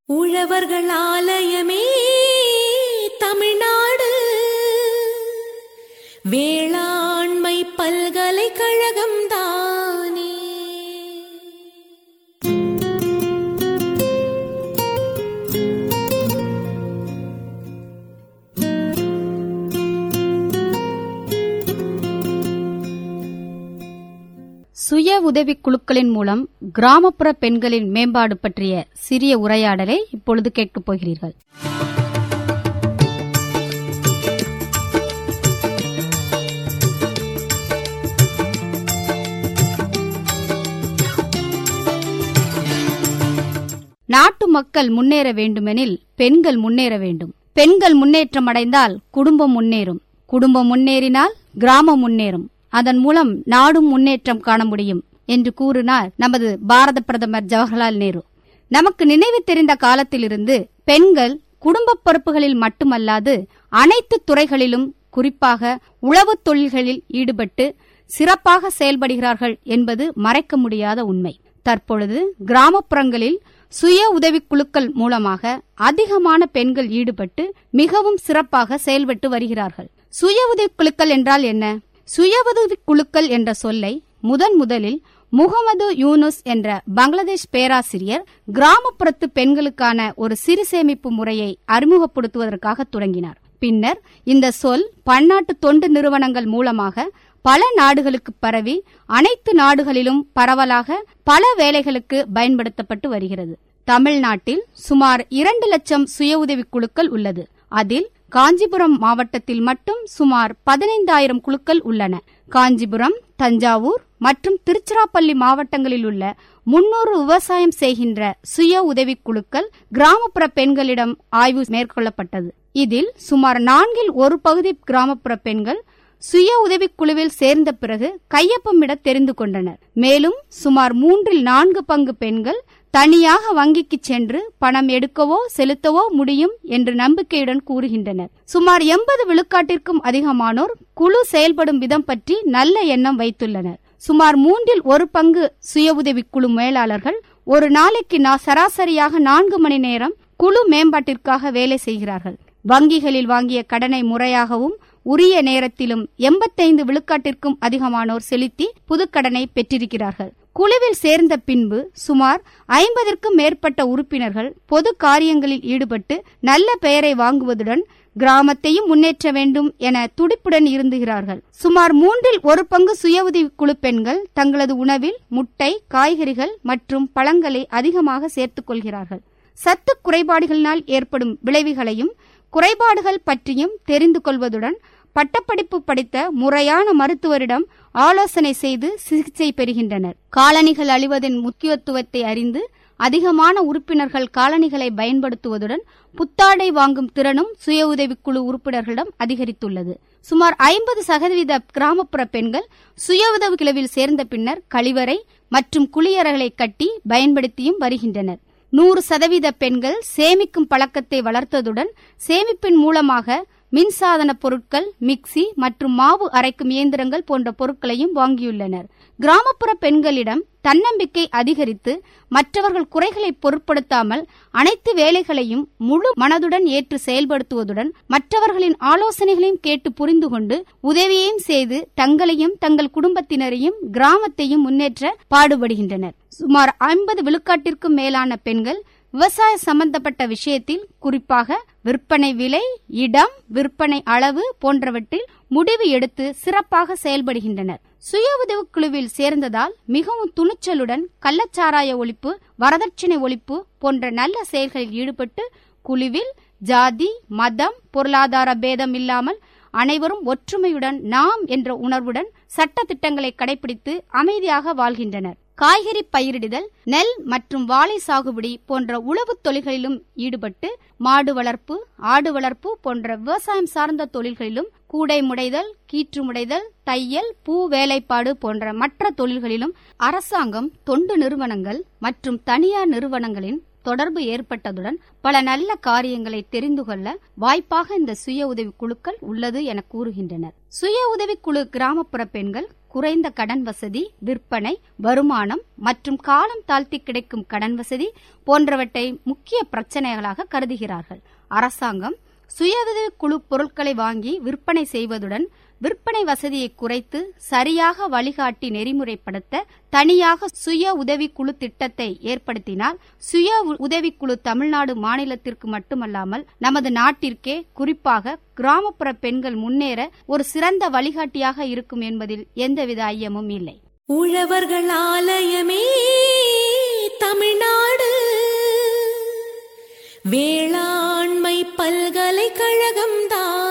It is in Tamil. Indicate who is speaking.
Speaker 1: உழவர்கள் ஆலயமே தமிழ்நாடு வேளாண்மை பல்கலைக்கழகம் தானே
Speaker 2: சுய உதவிக் குழுக்களின் மூலம் கிராமப்புற பெண்களின் மேம்பாடு பற்றிய சிறிய உரையாடலை இப்பொழுது கேட்கப் போகிறீர்கள் நாட்டு மக்கள் முன்னேற வேண்டுமெனில் பெண்கள் முன்னேற வேண்டும் பெண்கள் முன்னேற்றம் அடைந்தால் குடும்பம் முன்னேறும் குடும்பம் முன்னேறினால் கிராமம் முன்னேறும் அதன் மூலம் நாடும் முன்னேற்றம் காண முடியும் என்று கூறினார் நமது பாரத பிரதமர் ஜவஹர்லால் நேரு நமக்கு நினைவு தெரிந்த காலத்திலிருந்து பெண்கள் குடும்ப பொறுப்புகளில் மட்டுமல்லாது அனைத்து துறைகளிலும் குறிப்பாக உழவுத் தொழில்களில் ஈடுபட்டு சிறப்பாக செயல்படுகிறார்கள் என்பது மறைக்க முடியாத உண்மை தற்பொழுது கிராமப்புறங்களில் சுய உதவிக் குழுக்கள் மூலமாக அதிகமான பெண்கள் ஈடுபட்டு மிகவும் சிறப்பாக செயல்பட்டு வருகிறார்கள் சுய உதவிக் குழுக்கள் என்றால் என்ன சுய உதவிக் குழுக்கள் என்ற சொல்லை முதன் முதலில் முகமது யூனுஸ் என்ற பங்களாதேஷ் பேராசிரியர் கிராமப்புறத்து பெண்களுக்கான ஒரு சிறு சேமிப்பு முறையை அறிமுகப்படுத்துவதற்காக தொடங்கினார் பின்னர் இந்த சொல் பன்னாட்டு தொண்டு நிறுவனங்கள் மூலமாக பல நாடுகளுக்கு பரவி அனைத்து நாடுகளிலும் பரவலாக பல வேலைகளுக்கு பயன்படுத்தப்பட்டு வருகிறது தமிழ்நாட்டில் சுமார் இரண்டு லட்சம் சுய உதவிக் குழுக்கள் உள்ளது அதில் காஞ்சிபுரம் மாவட்டத்தில் மட்டும் சுமார் பதினைந்தாயிரம் குழுக்கள் உள்ளன காஞ்சிபுரம் தஞ்சாவூர் மற்றும் திருச்சிராப்பள்ளி மாவட்டங்களில் உள்ள முன்னூறு விவசாயம் செய்கின்ற சுய உதவிக் குழுக்கள் கிராமப்புற பெண்களிடம் ஆய்வு மேற்கொள்ளப்பட்டது இதில் சுமார் நான்கில் ஒரு பகுதி கிராமப்புற பெண்கள் சுய உதவிக் குழுவில் சேர்ந்த பிறகு கையொப்பமிட தெரிந்து கொண்டனர் மேலும் சுமார் மூன்றில் நான்கு பங்கு பெண்கள் தனியாக வங்கிக்கு சென்று பணம் எடுக்கவோ செலுத்தவோ முடியும் என்று நம்பிக்கையுடன் கூறுகின்றனர் சுமார் எண்பது விழுக்காட்டிற்கும் அதிகமானோர் குழு செயல்படும் விதம் பற்றி நல்ல எண்ணம் வைத்துள்ளனர் சுமார் மூன்றில் ஒரு பங்கு சுய உதவிக் குழு மேலாளர்கள் ஒரு நாளைக்கு நா- சராசரியாக நான்கு மணி நேரம் குழு மேம்பாட்டிற்காக வேலை செய்கிறார்கள் வங்கிகளில் வாங்கிய கடனை முறையாகவும் உரிய நேரத்திலும் எண்பத்தைந்து விழுக்காட்டிற்கும் அதிகமானோர் செலுத்தி புதுக்கடனை பெற்றிருக்கிறார்கள் குழுவில் சேர்ந்த பின்பு சுமார் ஐம்பதற்கும் மேற்பட்ட உறுப்பினர்கள் பொது காரியங்களில் ஈடுபட்டு நல்ல பெயரை வாங்குவதுடன் கிராமத்தையும் முன்னேற்ற வேண்டும் என துடிப்புடன் இருந்துகிறார்கள் சுமார் மூன்றில் ஒரு பங்கு சுய உதவிக் குழு பெண்கள் தங்களது உணவில் முட்டை காய்கறிகள் மற்றும் பழங்களை அதிகமாக சேர்த்துக் கொள்கிறார்கள் சத்து குறைபாடுகளினால் ஏற்படும் விளைவுகளையும் குறைபாடுகள் பற்றியும் தெரிந்து கொள்வதுடன் பட்டப்படிப்பு படித்த முறையான மருத்துவரிடம் ஆலோசனை செய்து சிகிச்சை பெறுகின்றனர் காலணிகள் அழிவதன் முக்கியத்துவத்தை அறிந்து அதிகமான உறுப்பினர்கள் காலணிகளை பயன்படுத்துவதுடன் புத்தாடை வாங்கும் திறனும் சுய உதவிக்குழு உறுப்பினர்களிடம் அதிகரித்துள்ளது சுமார் ஐம்பது சதவீத கிராமப்புற பெண்கள் சுய உதவி குழுவில் சேர்ந்த பின்னர் கழிவறை மற்றும் குளியறைகளை கட்டி பயன்படுத்தியும் வருகின்றனர் நூறு சதவீத பெண்கள் சேமிக்கும் பழக்கத்தை வளர்த்ததுடன் சேமிப்பின் மூலமாக மின்சாதன பொருட்கள் மிக்சி மற்றும் மாவு அரைக்கும் இயந்திரங்கள் போன்ற பொருட்களையும் வாங்கியுள்ளனர் கிராமப்புற பெண்களிடம் தன்னம்பிக்கை அதிகரித்து மற்றவர்கள் குறைகளை பொருட்படுத்தாமல் அனைத்து வேலைகளையும் முழு மனதுடன் ஏற்று செயல்படுத்துவதுடன் மற்றவர்களின் ஆலோசனைகளையும் கேட்டு புரிந்து கொண்டு உதவியையும் செய்து தங்களையும் தங்கள் குடும்பத்தினரையும் கிராமத்தையும் முன்னேற்ற பாடுபடுகின்றனர் சுமார் ஐம்பது விழுக்காட்டிற்கும் மேலான பெண்கள் விவசாய சம்பந்தப்பட்ட விஷயத்தில் குறிப்பாக விற்பனை விலை இடம் விற்பனை அளவு போன்றவற்றில் முடிவு எடுத்து சிறப்பாக செயல்படுகின்றனர் சுய உதவிக் குழுவில் சேர்ந்ததால் மிகவும் துணிச்சலுடன் கள்ளச்சாராய ஒழிப்பு வரதட்சணை ஒழிப்பு போன்ற நல்ல செயல்களில் ஈடுபட்டு குழுவில் ஜாதி மதம் பொருளாதார பேதம் இல்லாமல் அனைவரும் ஒற்றுமையுடன் நாம் என்ற உணர்வுடன் சட்ட திட்டங்களை கடைபிடித்து அமைதியாக வாழ்கின்றனர் காய்கறி பயிரிடுதல் நெல் மற்றும் வாழை சாகுபடி போன்ற உழவுத் தொழில்களிலும் ஈடுபட்டு மாடு வளர்ப்பு ஆடு வளர்ப்பு போன்ற விவசாயம் சார்ந்த தொழில்களிலும் கூடை முடைதல் கீற்று முடைதல் தையல் பூ வேலைப்பாடு போன்ற மற்ற தொழில்களிலும் அரசாங்கம் தொண்டு நிறுவனங்கள் மற்றும் தனியார் நிறுவனங்களின் தொடர்பு ஏற்பட்டதுடன் பல நல்ல காரியங்களை தெரிந்து கொள்ள வாய்ப்பாக இந்த சுய உதவி குழுக்கள் உள்ளது என கூறுகின்றனர் சுய உதவிக் குழு கிராமப்புற பெண்கள் குறைந்த கடன் வசதி விற்பனை வருமானம் மற்றும் காலம் தாழ்த்தி கிடைக்கும் கடன் வசதி போன்றவற்றை முக்கிய பிரச்சனைகளாக கருதுகிறார்கள் அரசாங்கம் சுய குழு பொருட்களை வாங்கி விற்பனை செய்வதுடன் விற்பனை வசதியை குறைத்து சரியாக வழிகாட்டி நெறிமுறைப்படுத்த தனியாக சுய உதவிக்குழு திட்டத்தை ஏற்படுத்தினால் சுய உதவிக்குழு தமிழ்நாடு மாநிலத்திற்கு மட்டுமல்லாமல் நமது நாட்டிற்கே குறிப்பாக கிராமப்புற பெண்கள் முன்னேற ஒரு சிறந்த வழிகாட்டியாக இருக்கும் என்பதில் எந்தவித ஐயமும் இல்லை
Speaker 1: உழவர்கள் ஆலயமே தமிழ்நாடு வேளாண்மை பல்கலைக்கழகம்தான்